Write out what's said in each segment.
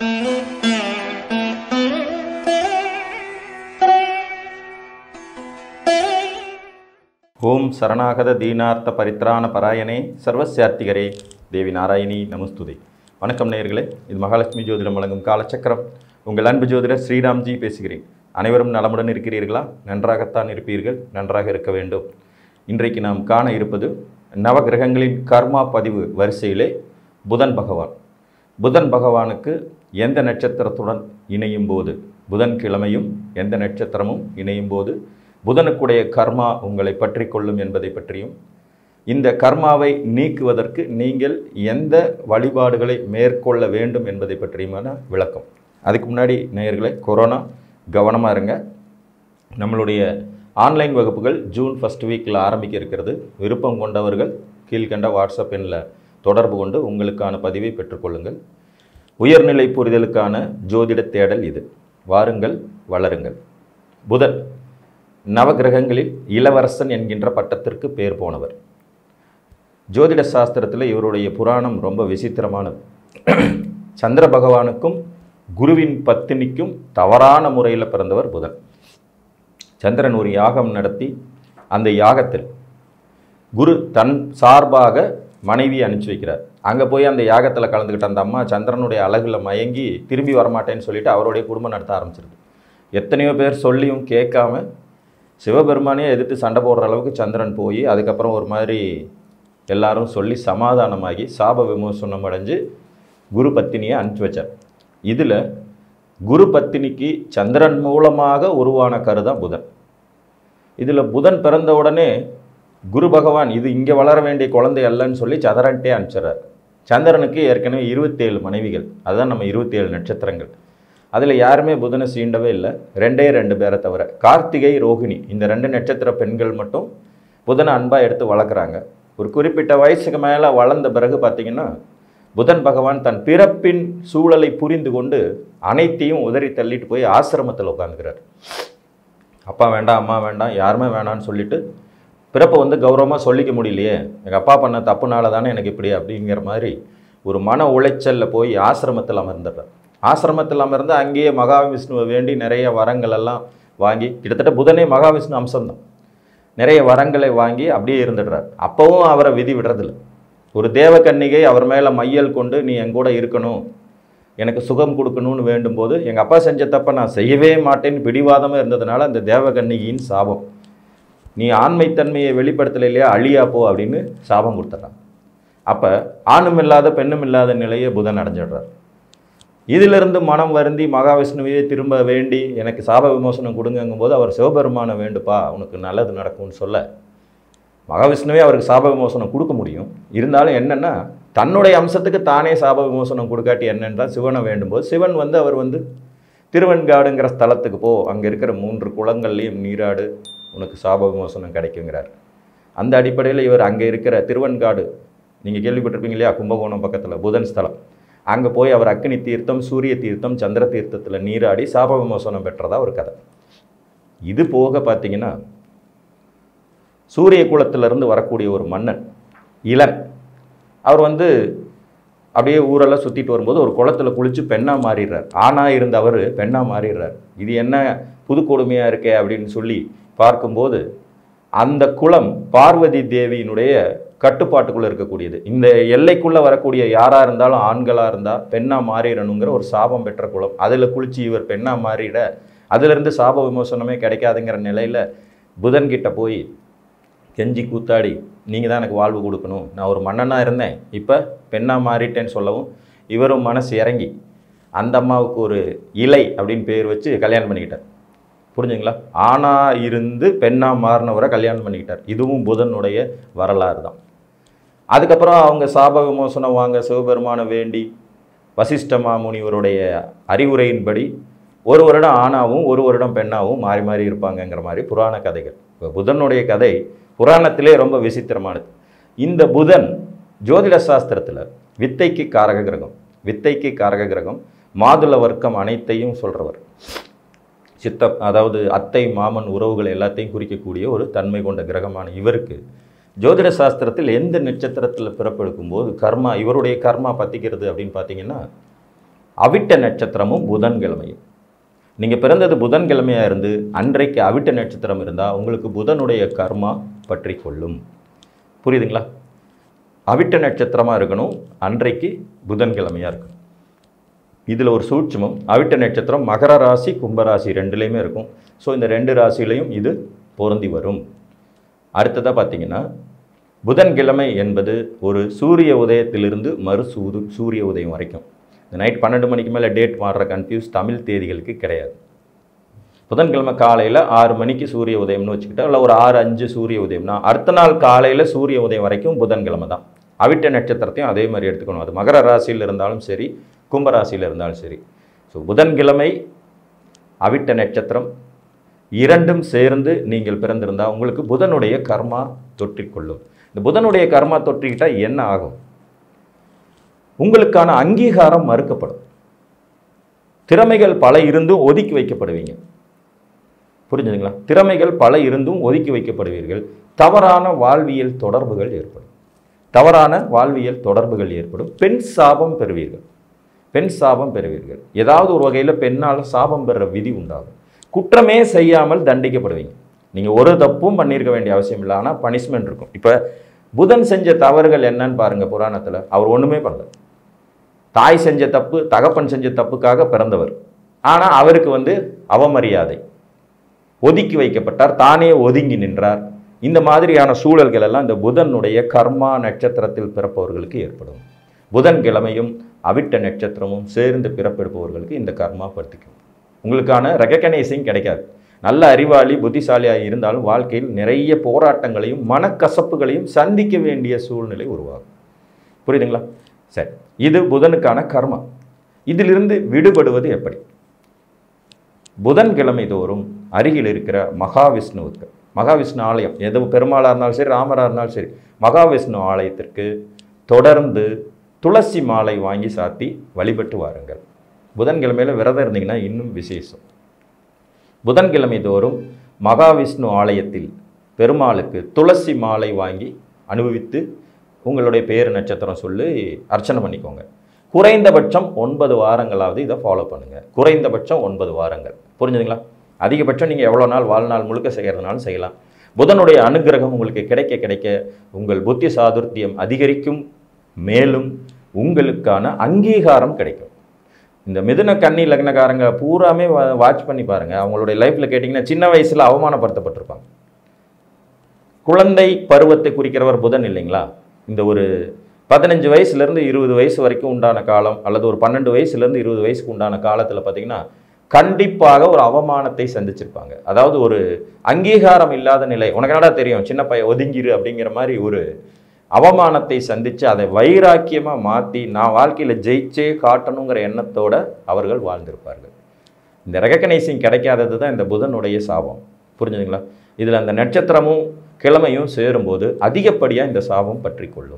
ஓம் சரணாகத தீனார்த்த பரித்ராண பராயணே சர்வசியார்த்திகரே தேவி நாராயணி நமஸ்துதே வணக்கம் நேயர்களே இது மகாலட்சுமி ஜோதிடம் வழங்கும் காலச்சக்கரம் உங்கள் அன்பு ஜோதிடர் ஸ்ரீராம்ஜி பேசுகிறேன் அனைவரும் நலமுடன் இருக்கிறீர்களா நன்றாகத்தான் இருப்பீர்கள் நன்றாக இருக்க வேண்டும் இன்றைக்கு நாம் காண இருப்பது நவகிரகங்களின் கர்மா பதிவு வரிசையிலே புதன் பகவான் புதன் பகவானுக்கு எந்த நட்சத்திரத்துடன் இணையும் போது புதன் கிழமையும் எந்த நட்சத்திரமும் இணையும் போது புதனுக்குடைய கர்மா உங்களை பற்றி கொள்ளும் என்பதை பற்றியும் இந்த கர்மாவை நீக்குவதற்கு நீங்கள் எந்த வழிபாடுகளை மேற்கொள்ள வேண்டும் என்பதை பற்றியுமான விளக்கம் அதுக்கு முன்னாடி நேயர்களே கொரோனா கவனமாக இருங்க நம்மளுடைய ஆன்லைன் வகுப்புகள் ஜூன் ஃபஸ்ட் வீக்கில் ஆரம்பிக்க இருக்கிறது விருப்பம் கொண்டவர்கள் கீழ்கண்ட வாட்ஸ்அப் எண்ணில் தொடர்பு கொண்டு உங்களுக்கான பதிவை பெற்றுக்கொள்ளுங்கள் உயர்நிலை புரிதலுக்கான ஜோதிட தேடல் இது வாருங்கள் வளருங்கள் புதன் நவகிரகங்களில் இளவரசன் என்கின்ற பட்டத்திற்கு பேர் போனவர் ஜோதிட சாஸ்திரத்தில் இவருடைய புராணம் ரொம்ப விசித்திரமானது சந்திர பகவானுக்கும் குருவின் பத்தினிக்கும் தவறான முறையில் பிறந்தவர் புதன் சந்திரன் ஒரு யாகம் நடத்தி அந்த யாகத்தில் குரு தன் சார்பாக மனைவியை அனுப்பிச்சி வைக்கிறார் அங்கே போய் அந்த யாகத்தில் கலந்துக்கிட்ட அந்த அம்மா சந்திரனுடைய அழகுல மயங்கி திரும்பி வரமாட்டேன்னு சொல்லிட்டு அவருடைய குடும்பம் நடத்த ஆரம்பிச்சிருது எத்தனையோ பேர் சொல்லியும் கேட்காம சிவபெருமானே எதிர்த்து சண்டை போடுற அளவுக்கு சந்திரன் போய் அதுக்கப்புறம் ஒரு மாதிரி எல்லாரும் சொல்லி சமாதானமாகி சாப விமோசனம் அடைஞ்சு குரு பத்தினியை அனுப்பிச்சி வச்சார் இதில் குரு பத்தினிக்கு சந்திரன் மூலமாக உருவான கருதான் புதன் இதில் புதன் பிறந்த உடனே குரு பகவான் இது இங்கே வளர வேண்டிய குழந்தை அல்லன்னு சொல்லி சந்திரன்ட்டே அனுப்பிச்சிடுறார் சந்திரனுக்கு ஏற்கனவே இருபத்தேழு மனைவிகள் அதுதான் நம்ம இருபத்தேழு நட்சத்திரங்கள் அதில் யாருமே புதனை சீண்டவே இல்லை ரெண்டே ரெண்டு பேரை தவிர கார்த்திகை ரோகிணி இந்த ரெண்டு நட்சத்திர பெண்கள் மட்டும் புதனை அன்பாக எடுத்து வளர்க்குறாங்க ஒரு குறிப்பிட்ட வயசுக்கு மேலே வளர்ந்த பிறகு பார்த்தீங்கன்னா புதன் பகவான் தன் பிறப்பின் சூழலை புரிந்து கொண்டு அனைத்தையும் உதறி தள்ளிட்டு போய் ஆசிரமத்தில் உட்காந்துக்கிறார் அப்பா வேண்டாம் அம்மா வேண்டாம் யாருமே வேணான்னு சொல்லிட்டு பிறப்பை வந்து கௌரவமாக சொல்லிக்க முடியலையே எங்கள் அப்பா பண்ண தப்புனால தானே எனக்கு இப்படி அப்படிங்கிற மாதிரி ஒரு மன உளைச்சலில் போய் ஆசிரமத்தில் அமர்ந்துடுறார் ஆசிரமத்தில் அமர்ந்து அங்கேயே மகாவிஷ்ணுவை வேண்டி நிறைய வரங்கள் எல்லாம் வாங்கி கிட்டத்தட்ட புதனே மகாவிஷ்ணு அம்சம்தான் நிறைய வரங்களை வாங்கி அப்படியே இருந்துடுறார் அப்போவும் அவரை விதி விடுறதில்ல ஒரு தேவகன்னிகை அவர் மேலே மையல் கொண்டு நீ என் கூட இருக்கணும் எனக்கு சுகம் கொடுக்கணும்னு வேண்டும்போது எங்கள் அப்பா செஞ்ச தப்பை நான் செய்யவே மாட்டேன்னு பிடிவாதமாக இருந்ததுனால அந்த தேவகன்னிகையின் சாபம் நீ ஆண்மைத்தன்மையை வெளிப்படுத்தல இல்லையா அழியா போ அப்படின்னு சாபம் கொடுத்துட்றான் அப்போ ஆணும் இல்லாத பெண்ணும் இல்லாத நிலையை புதன் அடைஞ்சிடுறார் இதிலிருந்து மனம் வருந்தி மகாவிஷ்ணுவையே திரும்ப வேண்டி எனக்கு சாப விமோசனம் கொடுங்கங்கும் போது அவர் சிவபெருமானை வேண்டுப்பா உனக்கு நல்லது நடக்கும்னு சொல்ல மகாவிஷ்ணுவே அவருக்கு சாப விமோசனம் கொடுக்க முடியும் இருந்தாலும் என்னென்னா தன்னுடைய அம்சத்துக்கு தானே சாப விமோசனம் கொடுக்காட்டி என்னென்றால் சிவனை வேண்டும்போது சிவன் வந்து அவர் வந்து திருவெண்காடுங்கிற ஸ்தலத்துக்கு போ அங்கே இருக்கிற மூன்று குளங்கள்லேயும் நீராடு உனக்கு சாப விமோசனம் கிடைக்குங்கிறார் அந்த அடிப்படையில் இவர் அங்கே இருக்கிற திருவெண்காடு நீங்கள் கேள்விப்பட்டிருப்பீங்க இல்லையா கும்பகோணம் பக்கத்தில் புதன் ஸ்தலம் அங்கே போய் அவர் அக்னி தீர்த்தம் சூரிய தீர்த்தம் சந்திர தீர்த்தத்தில் நீராடி சாப விமோசனம் பெற்றதா ஒரு கதை இது போக பார்த்தீங்கன்னா சூரிய குலத்திலிருந்து வரக்கூடிய ஒரு மன்னன் இளன் அவர் வந்து அப்படியே ஊரெல்லாம் சுற்றிட்டு வரும்போது ஒரு குளத்துல குளித்து பெண்ணாக மாறிடுறார் ஆணாக இருந்த அவர் பெண்ணாக மாறிடுறார் இது என்ன புது கொடுமையாக இருக்கே அப்படின்னு சொல்லி பார்க்கும்போது அந்த குளம் பார்வதி தேவியினுடைய கட்டுப்பாட்டுக்குள்ளே இருக்கக்கூடியது இந்த எல்லைக்குள்ளே வரக்கூடிய யாராக இருந்தாலும் ஆண்களாக இருந்தால் பெண்ணாக மாறிடணுங்கிற ஒரு சாபம் பெற்ற குளம் அதில் குளித்து இவர் பெண்ணாக மாறிட அதிலிருந்து சாப விமோசனமே கிடைக்காதுங்கிற நிலையில் புதன்கிட்ட போய் கெஞ்சி கூத்தாடி நீங்கள் தான் எனக்கு வாழ்வு கொடுக்கணும் நான் ஒரு மன்னனாக இருந்தேன் இப்போ பெண்ணாக மாறிட்டேன்னு சொல்லவும் இவரும் மனசு இறங்கி அந்த அம்மாவுக்கு ஒரு இலை அப்படின்னு பேர் வச்சு கல்யாணம் பண்ணிக்கிட்டார் புரிஞ்சுங்களா ஆணாக இருந்து பெண்ணாக மாறினவரை கல்யாணம் பண்ணிக்கிட்டார் இதுவும் புதனுடைய வரலாறு தான் அதுக்கப்புறம் அவங்க சாப விமோசனம் வாங்க சிவபெருமானை வேண்டி வசிஷ்ட மாமுனிவருடைய அறிவுரையின்படி ஒரு வருடம் ஆணாவும் ஒரு வருடம் பெண்ணாவும் மாறி மாறி இருப்பாங்கங்கிற மாதிரி புராண கதைகள் இப்போ புதனுடைய கதை புராணத்திலே ரொம்ப விசித்திரமானது இந்த புதன் ஜோதிட சாஸ்திரத்தில் வித்தைக்கு காரக கிரகம் வித்தைக்கு காரக கிரகம் மாதுள வர்க்கம் அனைத்தையும் சொல்கிறவர் சித்த அதாவது அத்தை மாமன் உறவுகள் எல்லாத்தையும் குறிக்கக்கூடிய ஒரு தன்மை கொண்ட கிரகமான இவருக்கு ஜோதிட சாஸ்திரத்தில் எந்த நட்சத்திரத்தில் பிறப்பெடுக்கும் போது கர்மா இவருடைய கர்மா பற்றிக்கிறது அப்படின்னு பார்த்தீங்கன்னா அவிட்ட நட்சத்திரமும் புதன்கிழமையும் நீங்கள் பிறந்தது புதன்கிழமையாக இருந்து அன்றைக்கு அவிட்ட நட்சத்திரம் இருந்தால் உங்களுக்கு புதனுடைய கர்மா பற்றி கொள்ளும் புரியுதுங்களா அவிட்ட நட்சத்திரமாக இருக்கணும் அன்றைக்கு புதன்கிழமையாக இருக்கணும் இதில் ஒரு சூட்சமம் அவிட்ட நட்சத்திரம் மகர ராசி கும்பராசி ரெண்டுலேயுமே இருக்கும் ஸோ இந்த ரெண்டு ராசியிலையும் இது பொருந்தி வரும் அடுத்ததாக பார்த்தீங்கன்னா புதன்கிழமை என்பது ஒரு சூரிய உதயத்திலிருந்து மறு சூது சூரிய உதயம் வரைக்கும் இந்த நைட் பன்னெண்டு மணிக்கு மேலே டேட் மாறுற கன்ஃபியூஸ் தமிழ் தேதிகளுக்கு கிடையாது புதன்கிழமை காலையில் ஆறு மணிக்கு சூரிய உதயம்னு வச்சுக்கிட்டா இல்லை ஒரு ஆறு அஞ்சு சூரிய உதயம்னா அடுத்த நாள் காலையில் சூரிய உதயம் வரைக்கும் புதன்கிழமை தான் அவிட்ட நட்சத்திரத்தையும் அதே மாதிரி எடுத்துக்கணும் அது மகர ராசியில் இருந்தாலும் சரி கும்பராசியில் இருந்தாலும் சரி ஸோ புதன்கிழமை அவிட்ட நட்சத்திரம் இரண்டும் சேர்ந்து நீங்கள் பிறந்திருந்தால் உங்களுக்கு புதனுடைய கர்மா தொற்றிக்கொள்ளும் இந்த புதனுடைய கர்மா தொற்றிக்கிட்டால் என்ன ஆகும் உங்களுக்கான அங்கீகாரம் மறுக்கப்படும் திறமைகள் பல இருந்தும் ஒதுக்கி வைக்கப்படுவீங்க புரிஞ்சுதுங்களா திறமைகள் பல இருந்தும் ஒதுக்கி வைக்கப்படுவீர்கள் தவறான வாழ்வியல் தொடர்புகள் ஏற்படும் தவறான வாழ்வியல் தொடர்புகள் ஏற்படும் பெண் சாபம் பெறுவீர்கள் பெண் சாபம் பெறுவீர்கள் ஏதாவது ஒரு வகையில் பெண்ணால் சாபம் பெறுற விதி உண்டாகும் குற்றமே செய்யாமல் தண்டிக்கப்படுவீங்க நீங்கள் ஒரு தப்பும் பண்ணியிருக்க வேண்டிய அவசியம் இல்லை ஆனால் பனிஷ்மெண்ட் இருக்கும் இப்போ புதன் செஞ்ச தவறுகள் என்னன்னு பாருங்கள் புராணத்தில் அவர் ஒன்றுமே பண்ணல தாய் செஞ்ச தப்பு தகப்பன் செஞ்ச தப்புக்காக பிறந்தவர் ஆனால் அவருக்கு வந்து அவமரியாதை ஒதுக்கி வைக்கப்பட்டார் தானே ஒதுங்கி நின்றார் இந்த மாதிரியான சூழல்கள் எல்லாம் இந்த புதனுடைய கர்மா நட்சத்திரத்தில் பிறப்பவர்களுக்கு ஏற்படும் புதன்கிழமையும் அவிட்ட நட்சத்திரமும் சேர்ந்து பிறப்பெடுப்பவர்களுக்கு இந்த கர்மா படுத்திக்கும் உங்களுக்கான ரெகக்னைசிங் கிடைக்காது நல்ல அறிவாளி புத்திசாலியாக இருந்தாலும் வாழ்க்கையில் நிறைய போராட்டங்களையும் மனக்கசப்புகளையும் சந்திக்க வேண்டிய சூழ்நிலை உருவாகும் புரியுதுங்களா சரி இது புதனுக்கான கர்மா இதிலிருந்து விடுபடுவது எப்படி புதன்கிழமை தோறும் அருகில் இருக்கிற மகாவிஷ்ணுவுக்கு மகாவிஷ்ணு ஆலயம் எது பெருமாளாக இருந்தாலும் சரி ராமராக இருந்தாலும் சரி மகாவிஷ்ணு ஆலயத்திற்கு தொடர்ந்து துளசி மாலை வாங்கி சாத்தி வழிபட்டு வாருங்கள் புதன்கிழமையில் விரதம் இருந்தீங்கன்னா இன்னும் விசேஷம் புதன்கிழமை தோறும் மகாவிஷ்ணு ஆலயத்தில் பெருமாளுக்கு துளசி மாலை வாங்கி அனுபவித்து உங்களுடைய பேர் நட்சத்திரம் சொல்லி அர்ச்சனை பண்ணிக்கோங்க குறைந்தபட்சம் ஒன்பது வாரங்களாவது இதை ஃபாலோ பண்ணுங்கள் குறைந்தபட்சம் ஒன்பது வாரங்கள் புரிஞ்சுதுங்களா அதிகபட்சம் நீங்கள் எவ்வளோ நாள் வாழ்நாள் முழுக்க செய்கிறதுனாலும் செய்யலாம் புதனுடைய அனுகிரகம் உங்களுக்கு கிடைக்க கிடைக்க உங்கள் புத்தி சாதுர்த்தியம் அதிகரிக்கும் மேலும் உங்களுக்கான அங்கீகாரம் கிடைக்கும் இந்த மிதுன கன்னி லக்னக்காரங்க பூராமே வாட்ச் பண்ணி பாருங்கள் அவங்களுடைய லைஃப்பில் கேட்டிங்கன்னா சின்ன வயசில் அவமானப்படுத்தப்பட்டிருப்பாங்க குழந்தை பருவத்தை குறிக்கிறவர் புதன் இல்லைங்களா இந்த ஒரு பதினஞ்சு வயசுலேருந்து இருபது வயசு வரைக்கும் உண்டான காலம் அல்லது ஒரு பன்னெண்டு வயசுலேருந்து இருபது வயசுக்கு உண்டான காலத்தில் பார்த்தீங்கன்னா கண்டிப்பாக ஒரு அவமானத்தை சந்திச்சிருப்பாங்க அதாவது ஒரு அங்கீகாரம் இல்லாத நிலை உனக்கு என்னடா தெரியும் சின்ன பையன் ஒதுங்கிரு அப்படிங்கிற மாதிரி ஒரு அவமானத்தை சந்தித்து அதை வைராக்கியமாக மாற்றி நான் வாழ்க்கையில் ஜெயிச்சே காட்டணுங்கிற எண்ணத்தோட அவர்கள் வாழ்ந்திருப்பார்கள் இந்த ரெகக்னைசிங் கிடைக்காதது தான் இந்த புதனுடைய சாபம் புரிஞ்சுதுங்களா இதில் அந்த நட்சத்திரமும் கிழமையும் சேரும்போது அதிகப்படியாக இந்த சாபம் பற்றி கொள்ளும்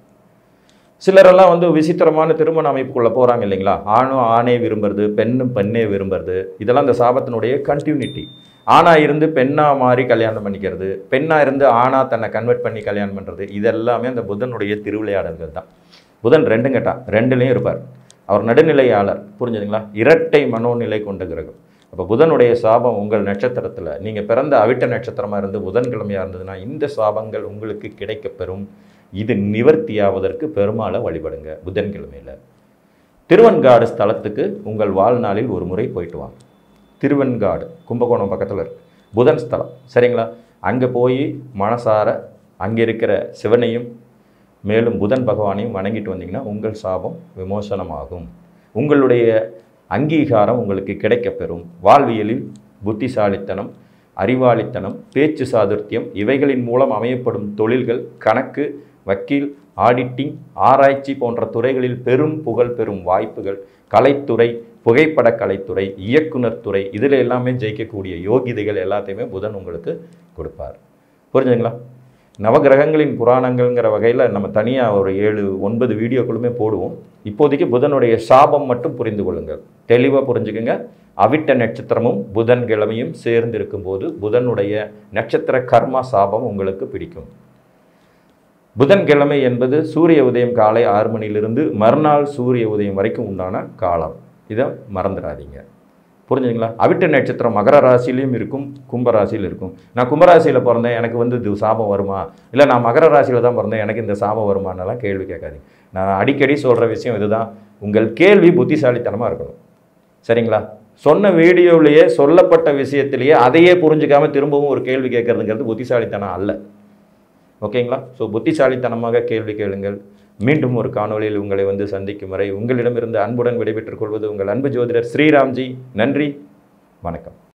சிலரெல்லாம் வந்து விசித்திரமான திருமண அமைப்புக்குள்ளே போகிறாங்க இல்லைங்களா ஆணும் ஆணே விரும்புறது பெண்ணும் பெண்ணே விரும்புறது இதெல்லாம் இந்த சாபத்தினுடைய கண்டினியூட்டி ஆணாக இருந்து பெண்ணாக மாறி கல்யாணம் பண்ணிக்கிறது பெண்ணாக இருந்து ஆணாக தன்னை கன்வெர்ட் பண்ணி கல்யாணம் பண்ணுறது இதெல்லாமே அந்த புதனுடைய திருவிளையாடல்கள் தான் புதன் ரெண்டும் கேட்டான் ரெண்டுலேயும் இருப்பார் அவர் நடுநிலையாளர் புரிஞ்சுதுங்களா இரட்டை மனோநிலை கொண்ட கிரகம் அப்போ புதனுடைய சாபம் உங்கள் நட்சத்திரத்தில் நீங்கள் பிறந்த அவிட்ட நட்சத்திரமாக இருந்து புதன்கிழமையாக இருந்ததுன்னா இந்த சாபங்கள் உங்களுக்கு கிடைக்கப்பெறும் இது நிவர்த்தியாவதற்கு பெருமாளை வழிபடுங்க புதன்கிழமையில் திருவன்காடு ஸ்தலத்துக்கு உங்கள் வாழ்நாளில் ஒரு முறை போயிட்டு வாங்க திருவெண்காடு கும்பகோணம் பக்கத்தில் இருக்கு புதன் ஸ்தலம் சரிங்களா அங்கே போய் மனசார அங்கே இருக்கிற சிவனையும் மேலும் புதன் பகவானையும் வணங்கிட்டு வந்தீங்கன்னா உங்கள் சாபம் விமோசனமாகும் உங்களுடைய அங்கீகாரம் உங்களுக்கு கிடைக்கப்பெறும் வாழ்வியலில் புத்திசாலித்தனம் அறிவாளித்தனம் பேச்சு சாதுர்த்தியம் இவைகளின் மூலம் அமையப்படும் தொழில்கள் கணக்கு வக்கீல் ஆடிட்டிங் ஆராய்ச்சி போன்ற துறைகளில் பெரும் புகழ் பெறும் வாய்ப்புகள் கலைத்துறை புகைப்பட கலைத்துறை இயக்குனர் துறை இதில் எல்லாமே ஜெயிக்கக்கூடிய யோகிதைகள் எல்லாத்தையுமே புதன் உங்களுக்கு கொடுப்பார் புரிஞ்சுதுங்களா நவகிரகங்களின் புராணங்கள்ங்கிற வகையில் நம்ம தனியாக ஒரு ஏழு ஒன்பது வீடியோக்களுமே போடுவோம் இப்போதைக்கு புதனுடைய சாபம் மட்டும் புரிந்து கொள்ளுங்கள் தெளிவாக புரிஞ்சுக்குங்க அவிட்ட நட்சத்திரமும் புதன் கிழமையும் சேர்ந்து இருக்கும்போது புதனுடைய நட்சத்திர கர்மா சாபம் உங்களுக்கு பிடிக்கும் புதன்கிழமை என்பது சூரிய உதயம் காலை ஆறு மணியிலிருந்து மறுநாள் சூரிய உதயம் வரைக்கும் உண்டான காலம் இதை மறந்துடாதீங்க புரிஞ்சுங்களா அவிட்ட நட்சத்திரம் மகர ராசிலையும் இருக்கும் கும்ப ராசியில் இருக்கும் நான் கும்பராசியில் பிறந்தேன் எனக்கு வந்து இது சாபம் வருமா இல்லை நான் மகர ராசியில் தான் பிறந்தேன் எனக்கு இந்த சாபம் வருமானலாம் கேள்வி கேட்காதீங்க நான் அடிக்கடி சொல்கிற விஷயம் இதுதான் உங்கள் கேள்வி புத்திசாலித்தனமாக இருக்கணும் சரிங்களா சொன்ன வீடியோவிலேயே சொல்லப்பட்ட விஷயத்திலேயே அதையே புரிஞ்சுக்காம திரும்பவும் ஒரு கேள்வி கேட்கறதுங்கிறது புத்திசாலித்தனம் அல்ல ஓகேங்களா ஸோ புத்திசாலித்தனமாக கேள்வி கேளுங்கள் மீண்டும் ஒரு காணொளியில் உங்களை வந்து சந்திக்கும் வரை உங்களிடமிருந்து அன்புடன் விடைபெற்றுக் கொள்வது உங்கள் அன்பு ஜோதிடர் ஸ்ரீராம்ஜி நன்றி வணக்கம்